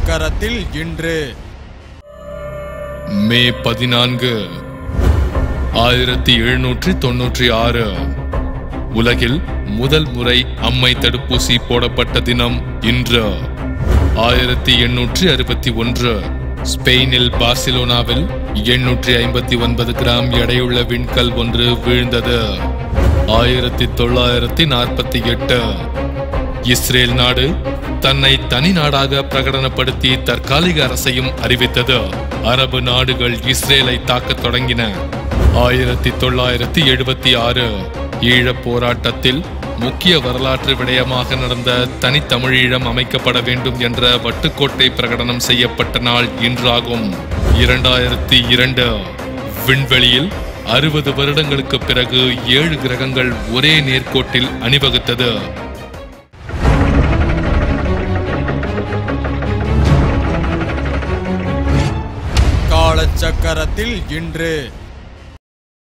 காலச்சக்கரத்தில் இன்று மே பதினான்கு ஆயிரத்தி எழுநூற்றி தொன்னூற்றி ஆறு உலகில் முதல் முறை அம்மை தடுப்பூசி போடப்பட்ட தினம் இன்று ஆயிரத்தி எண்ணூற்றி அறுபத்தி ஒன்று ஸ்பெயினில் பார்சிலோனாவில் எண்ணூற்றி ஐம்பத்தி ஒன்பது கிராம் எடையுள்ள விண்கல் ஒன்று வீழ்ந்தது ஆயிரத்தி தொள்ளாயிரத்தி நாற்பத்தி எட்டு இஸ்ரேல் நாடு தன்னை தனி நாடாக பிரகடனப்படுத்தி தற்காலிக அரசையும் அறிவித்தது அரபு நாடுகள் இஸ்ரேலை தாக்கத் தொடங்கின ஆயிரத்தி தொள்ளாயிரத்தி எழுபத்தி ஆறு ஈழப் போராட்டத்தில் முக்கிய வரலாற்று விடயமாக நடந்த தனித்தமிழீழம் அமைக்கப்பட வேண்டும் என்ற வட்டுக்கோட்டை பிரகடனம் செய்யப்பட்ட நாள் இன்றாகும் இரண்டாயிரத்தி இரண்டு விண்வெளியில் அறுபது வருடங்களுக்கு பிறகு ஏழு கிரகங்கள் ஒரே நேர்கோட்டில் அணிவகுத்தது காலச்சக்கரத்தில் இன்று